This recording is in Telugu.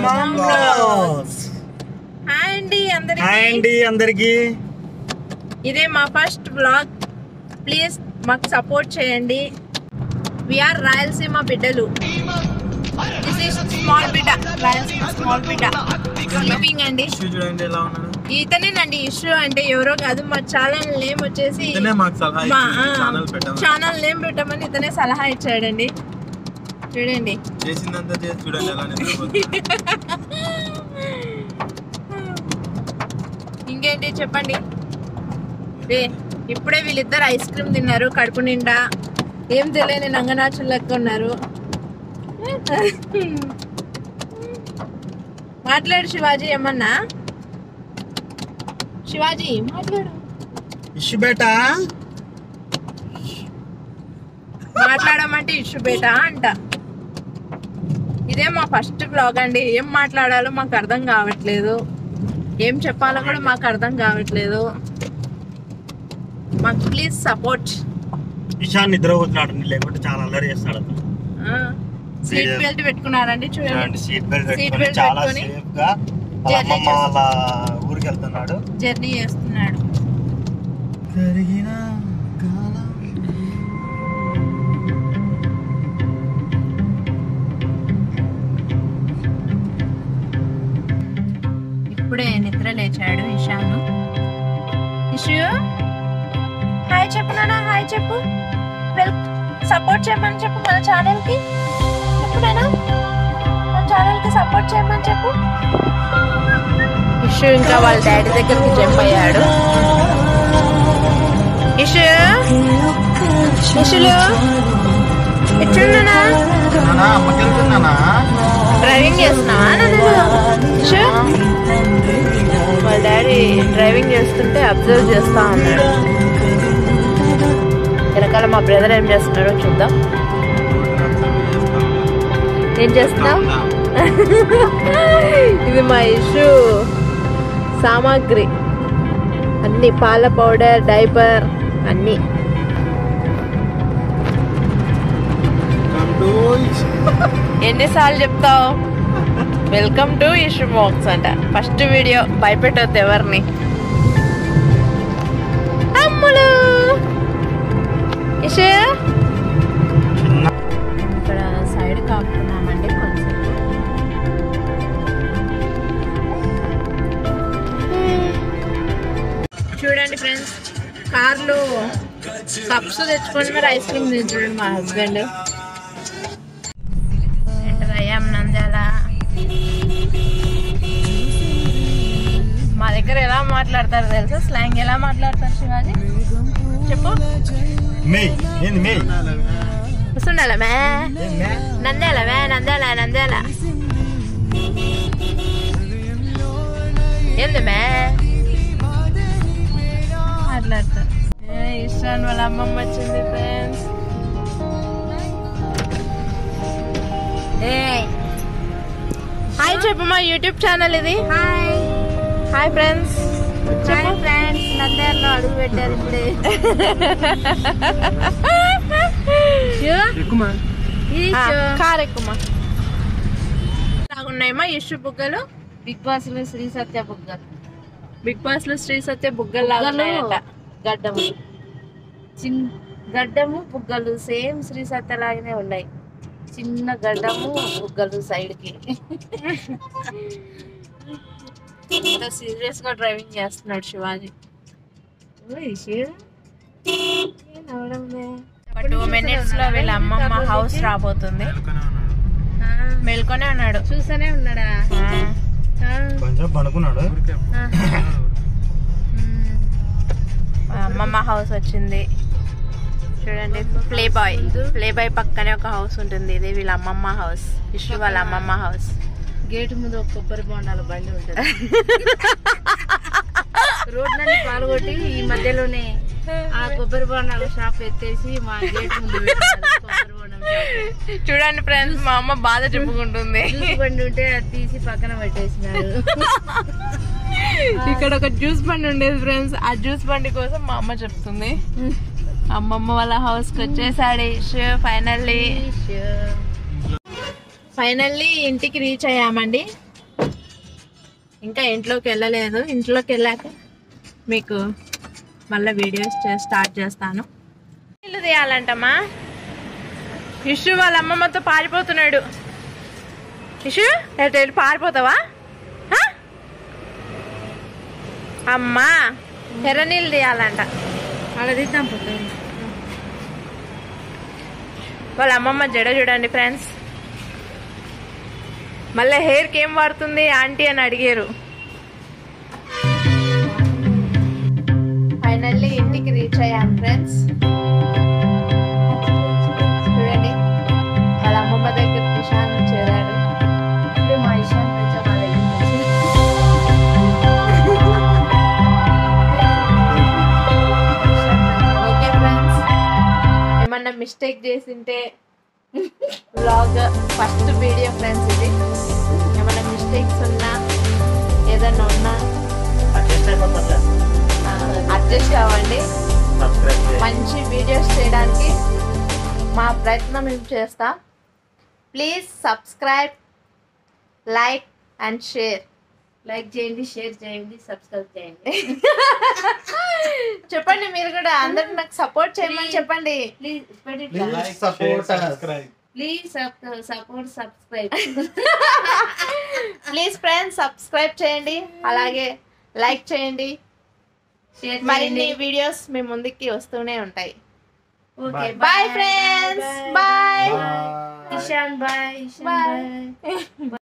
మామ్ బ్లాగ్స్ హాయ్ అండి అందరికి హాయ్ అండి అందరికి ఇదే మా ఫస్ట్ బ్లాగ్ ప్లీజ్ మాకు సపోర్ట్ చేయండి విఆర్ రాయలసీమ బిడ్డలు దిస్ ఇస్ స్మాల్ బిడ్డ రాయలసీమ స్మాల్ బిడ్డ స్లీపింగ్ అండి చూడండి ఎలా ఉన్నాడు ఇతనేనండి ఇష్యూ అంటే ఎవరో కాదు మా ఛానల్ నేమ్ వచ్చేసి ఇతనే మాకు సలహా మా ఇచ్చింది ఛానల్ పెట్టాము ఛానల్ నేమ్ పెట్టమని ఇతనే సలహా ఇచ్చాడండి చూడండి చేసిందంతా చేసి చూడండి ఎలా నిద్రపోతుంది ఇంకేంటి చెప్పండి రే ఇప్పుడే వీళ్ళిద్దరు ఐస్ క్రీమ్ తిన్నారు కడుపు నిండా ఏం తెలియని నంగనాచులు లెక్క ఉన్నారు మాట్లాడు శివాజీ ఏమన్నా శివాజీ మాట్లాడు ఇష్యూ బేటా మాట్లాడమంటే ఇష్యూ బేటా అంట ఇదే మా ఫస్ట్ బ్లాగ్ అండి ఏం మాట్లాడాలో మాకు అర్థం కావట్లేదు ఏం చెప్పాలో కూడా మాకు అర్థం కావట్లేదు మాకు ప్లీజ్ సపోర్ట్ ఇషాన్ నిద్రపోతున్నాడు లేకుంటే చాలా అల్లరి చేస్తాడు అతను సీట్ బెల్ట్ పెట్టుకున్నారండి చూడండి చూడండి సీట్ బెల్ట్ Seat పెట్టుకొని belt చాలా పెట్టుకొని సేఫ్ గా వాళ్ళ journey అమ్మమ్మ వాళ్ళ ఊరికి వెళ్తున్నాడు జర్నీ చేస్తున్నాడు కరిగిన కాలం ఇప్పుడే నిద్ర లేచాడు ఇషాను ఇషు హాయ్ చెప్పు నాన్న హాయ్ చెప్పు వెల్ సపోర్ట్ చేయమని చెప్పు మన ఛానల్ కి చెప్పు నాన్న మన ఛానల్ కి సపోర్ట్ చేయమని చెప్పు ఇషు ఇంకా వాళ్ళ డాడీ దగ్గరికి జంప్ అయ్యాడు ఇషు ఇషులు ఎట్లున్నానా నానా అమ్మకి వెళ్తున్నానా డ్రైవింగ్ చేస్తున్నావా నన్ను ఇషు వాళ్ళ డాడీ డ్రైవింగ్ చేస్తుంటే అబ్జర్వ్ చేస్తా ఉన్నాడు వెనకాల మా బ్రదర్ ఏం చేస్తున్నాడో చూద్దాం ఏం చేస్తున్నావు ఇది మా ఇష్యూ సామాగ్రి అన్ని పాల పౌడర్ డైపర్ అన్ని ఎన్నిసార్లు చెప్తావు వెల్కమ్ టు ఇష్యూ బాక్స్ అంట ఫస్ట్ వీడియో భయపెట్టొద్దు ఎవరిని అమ్ములు ఇషు ఇక్కడ సైడ్ కాపుతున్నామండి కొంచెం చూడండి ఫ్రెండ్స్ కార్లో కప్స్ తెచ్చుకొని మరి ఐస్ క్రీమ్ తింటాడు మా హస్బెండ్ ఎంటర్ అయ్యాం నంద్యాల మా దగ్గర ఎలా మాట్లాడతారు తెలుసా స్లాంగ్ ఎలా మాట్లాడతారు శివాజీ చెప్పు మే ఏంది మే వస్తుండాల మే ఏంది మే నంద్యాల మే నంద్యాల నంద్యాల ఏంది మే మాట్లాడతారు ఏ, ఇష్టాన్ వాళ్ళ అమ్మమ్మ వచ్చింది ఫ్రెండ్స్ హాయ్ చెప్పు మా యూట్యూబ్ ఛానల్ ఇది hi hi friends hi friends నంద్యాలలో అడుగు పెట్టారు ఇప్పుడే ఎక్కుమా కార్ ఎక్కుమా ఉన్నాయమ్మా యశు బుగ్గలు బిగ్ బాస్ లో శ్రీ సత్య బుగ్గలు బిగ్ బాస్ లో శ్రీ సత్య బుగ్గలు లాగా ఉన్నాయంట గడ్డము చిన్ గడ్డము బుగ్గలు సేమ్ శ్రీ సత్య లాగానే ఉన్నాయి చిన్న గడ్డము బుగ్గలు సైడ్ కి సీరియస్ గా డ్రైవింగ్ చేస్తున్నాడు శివాజీ ఒక టూ మినిట్స్ లో వీళ్ళ అమ్మమ్మ హౌస్ రాబోతుంది మెల్కొనే ఉన్నాడు చూసానే ఉన్నాడా ఆ, కొంచెం పడుకున్నాడు మా అమ్మమ్మ హౌస్ వచ్చింది చూడండి ప్లే బాయ్ ప్లే బాయ్ పక్కనే ఒక హౌస్ ఉంటుంది ఇది వీళ్ళ అమ్మమ్మ హౌస్ విష్ణు వాళ్ళ అమ్మమ్మ హౌస్ గేట్ ముందు ఒక కొబ్బరి బొండాల బండి ఉంటుంది రోడ్లన్నీ పాల్గొట్టి ఈ మధ్యలోనే ఆ కొబ్బరి బొండాల షాప్ ఎత్తేసి మా గేట్ ముందు పెట్టారు కొబ్బరి బొండం షాప్ చూడండి ఫ్రెండ్స్ మా అమ్మ బాధ చెప్పుకుంటుంది జ్యూస్ బండి ఉంటే అది తీసి పక్కన పెట్టేసినారు ఇక్కడ ఒక జ్యూస్ బండి ఉండేది ఫ్రెండ్స్ ఆ జ్యూస్ బండి కోసం మా అమ్మ చెప్తుంది అమ్మమ్మ వాళ్ళ హౌస్ కి వచ్చేసాడు ఫైనల్లీ ఫైనల్లీ ఇంటికి రీచ్ అయ్యామండి ఇంకా ఇంట్లోకి వెళ్ళలేదు ఇంట్లోకి వెళ్ళాక మీకు మళ్ళీ వీడియోస్ చే- స్టార్ట్ చేస్తాను ఇల్లు తీయాలంటమ్మా ఇషు వాళ్ళ అమ్మమ్మతో పారిపోతున్నాడు ఇషు ఎటు వెళ్ళి పారిపోతావా ఆ? అమ్మా ఎర్ర నీళ్ళు తీయాలంట అలా తీద్దాం పోతే వాళ్ళ అమ్మమ్మ జడ చూడండి ఫ్రెండ్స్ మళ్ళీ హెయిర్కి ఏం వాడుతుంది ఆంటీ అని అడిగారు ఫైనల్లీ ఇంటికి రీచ్ అయ్యాం ఫ్రెండ్స్ చూడండి వాళ్ళ అమ్మమ్మ దగ్గర ఇషాన్ చేరాడు ఇప్పుడు మా ఇషాన్ కొంచెం మా దగ్గరికి వచ్చి ఓకే ఫ్రెండ్స్ ఏమన్నా మిస్టేక్ చేసింటే వ్లాగ్ ఫస్ట్ వీడియో ఫ్రెండ్స్ ఇది ఏమన్నా మిస్టేక్స్ ఉన్నా ఏదన్నా ఉన్నా అడ్జస్ట్ అయిపోతుంది అడ్జస్ట్ అవ్వండి సబ్స్క్రైబ్ చేయండి మంచి వీడియోస్ చేయడానికి మా ప్రయత్నం మేము చేస్తాం please subscribe like and share like చేయండి షేర్ చేయండి సబ్స్క్రైబ్ చేయండి చెప్పండి మీరు కూడా అందరికి నాకు సపోర్ట్ చేయమని చెప్పండి please Like, support, subscribe. Please support subscribe please friends subscribe చేయండి అలాగే లైక్ చేయండి షేర్ మరిన్ని వీడియోస్ మీ ముందుకి వస్తూనే ఉంటాయి okay bye friends bye Bye. Ishan bye Bye. Ishan bye